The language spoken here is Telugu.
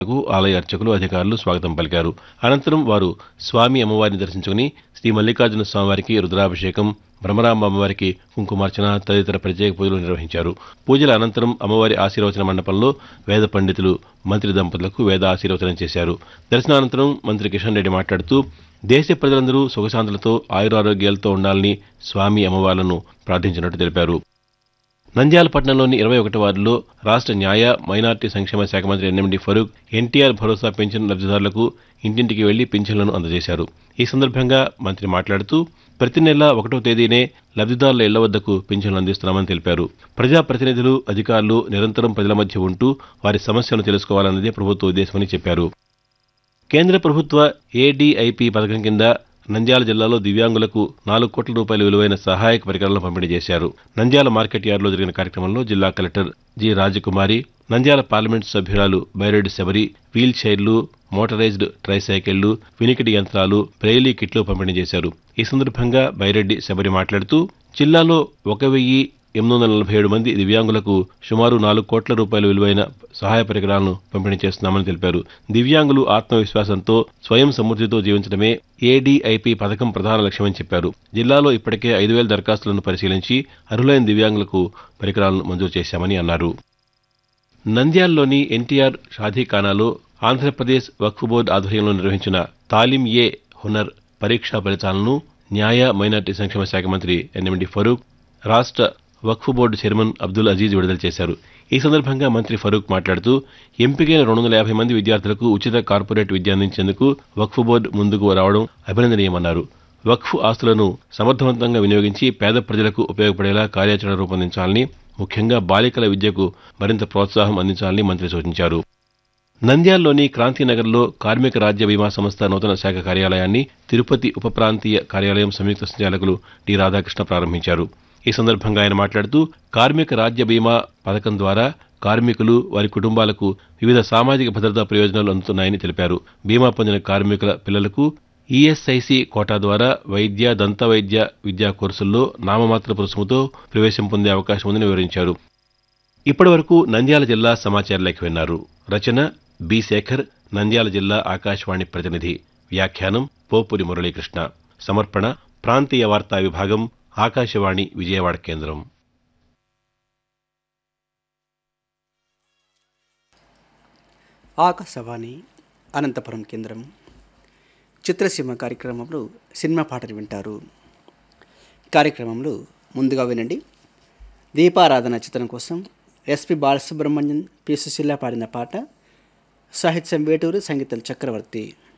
కు ఆలయ అర్చకులు అధికారులు స్వాగతం పలికారు అనంతరం వారు స్వామి అమ్మవారిని దర్శించుకుని శ్రీ మల్లికార్జున స్వామివారికి రుద్రాభిషేకం భ్రమరాంబ అమ్మవారికి కుంకుమార్చన తదితర ప్రత్యేక పూజలు నిర్వహించారు పూజల అనంతరం అమ్మవారి ఆశీర్వచన మండపంలో వేద పండితులు మంత్రి దంపతులకు వేద ఆశీర్వచనం చేశారు దర్శనానంతరం మంత్రి కిషన్ రెడ్డి మాట్లాడుతూ దేశ ప్రజలందరూ సుఖశాంతులతో ఆయురారోగ్యాలతో ఉండాలని స్వామి అమ్మవార్లను ప్రార్థించినట్టు తెలిపారు నంద్యాల పట్టణంలోని ఇరవై ఒకటి వార్డులో రాష్ట్ర న్యాయ మైనార్టీ సంక్షేమ శాఖ మంత్రి ఎన్ఎండి ఫరూక్ ఎన్టీఆర్ భరోసా పెన్షన్ లబ్ధిదారులకు ఇంటింటికి వెళ్లి పింఛన్లను అందజేశారు ఈ సందర్భంగా మంత్రి మాట్లాడుతూ ప్రతి నెల ఒకటో తేదీనే లబ్ధిదారుల ఇళ్ల వద్దకు పింఛన్లు అందిస్తున్నామని తెలిపారు ప్రజాప్రతినిధులు అధికారులు నిరంతరం ప్రజల మధ్య ఉంటూ వారి సమస్యలను తెలుసుకోవాలన్నదే ప్రభుత్వ ఉద్దేశమని చెప్పారు కేంద్ర ప్రభుత్వ ఏడీఐపీ పథకం కింద నంద్యాల జిల్లాలో దివ్యాంగులకు నాలుగు కోట్ల రూపాయల విలువైన సహాయక పరికరాలను పంపిణీ చేశారు నంద్యాల మార్కెట్ యార్డులో జరిగిన కార్యక్రమంలో జిల్లా collector G Rajakumari Nandyal parliament సభ్యురాలు బైరెడ్డి శబరి వీల్ చైర్లు మోటరైజ్డ్ ట్రైసైకిళ్లు వినికిడి యంత్రాలు బ్రెయిలీ కిట్లు పంపిణీ చేశారు ఈ సందర్భంగా బైరెడ్డి శబరి మాట్లాడుతూ జిల్లాలో ఒక వెయ్యి ఎనిమిది వందల నలభై ఏడు మంది దివ్యాంగులకు సుమారు నాలుగు కోట్ల రూపాయల విలువైన సహాయ పరికరాలను పంపిణీ చేస్తున్నామని తెలిపారు దివ్యాంగులు ఆత్మవిశ్వాసంతో స్వయం సమృద్ధితో జీవించడమే ఏడీఐపీ పథకం ప్రధాన లక్ష్యమని చెప్పారు జిల్లాలో ఇప్పటికే ఐదు వేల దరఖాస్తులను పరిశీలించి అర్హులైన దివ్యాంగులకు పరికరాలను మంజూరు చేశామని అన్నారు నంద్యాలలోని ఎన్టీఆర్ షాదీఖానాలో ఆంధ్రప్రదేశ్ వక్ఫ్ బోర్డు ఆధ్వర్యంలో నిర్వహించిన తాలిం ఏ హునర్ పరీక్షా ఫలితాలను న్యాయ మైనార్టీ సంక్షేమ శాఖ మంత్రి ఎన్ఎండి ఫరూక్ రాష్ట్ర వక్ఫ్ బోర్డు చైర్మన్ అబ్దుల్ అజీజ్ విడుదల చేశారు ఈ సందర్భంగా మంత్రి ఫరూక్ మాట్లాడుతూ ఎంపికైన రెండు వందల యాభై మంది విద్యార్థులకు ఉచిత కార్పొరేట్ విద్య అందించేందుకు వక్ఫ్ బోర్డు ముందుకు రావడం అభినందనీయమన్నారు వక్ఫ్ ఆస్తులను సమర్థవంతంగా వినియోగించి పేద ప్రజలకు ఉపయోగపడేలా కార్యాచరణ రూపొందించాలని ముఖ్యంగా బాలికల విద్యకు మరింత ప్రోత్సాహం అందించాలని మంత్రి సూచించారు నంద్యాలలోని క్రాంతినగర్లో కార్మిక రాజ్య బీమా సంస్థ నూతన శాఖ కార్యాలయాన్ని తిరుపతి ఉప ప్రాంతీయ కార్యాలయం సంయుక్త సంచాలకులు డి రాధాకృష్ణ ప్రారంభించారు ఈ సందర్భంగా ఆయన మాట్లాడుతూ కార్మిక రాజ్య బీమా పథకం ద్వారా కార్మికులు వారి కుటుంబాలకు వివిధ సామాజిక భద్రతా ప్రయోజనాలు అందుతున్నాయని తెలిపారు బీమా పొందిన కార్మికుల పిల్లలకు ఈఎస్ఐసి కోటా ద్వారా వైద్య దంత వైద్య విద్యా కోర్సుల్లో నామమాత్రపు రుసుముతో ప్రవేశం పొందే అవకాశం ఉందని వివరించారు ఇప్పటివరకు నంద్యాల జిల్లా సమాచార లేఖ విన్నారు రచన బి శేఖర్ నంద్యాల జిల్లా ఆకాశవాణి ప్రతినిధి వ్యాఖ్యానం పోపురి మురళీకృష్ణ సమర్పణ ప్రాంతీయ వార్తా విభాగం ఆకాశవాణి విజయవాడ కేంద్రం ఆకాశవాణి అనంతపురం కేంద్రం చిత్రసీమ కార్యక్రమంలో సినిమా పాటలు వింటారు కార్యక్రమంలో ముందుగా వినండి దీపారాధన చిత్రం కోసం ఎస్పి బాలసుబ్రహ్మణ్యం పి సుశీల పాడిన పాట సాహిత్యం వేటూరు సంగీతం చక్రవర్తి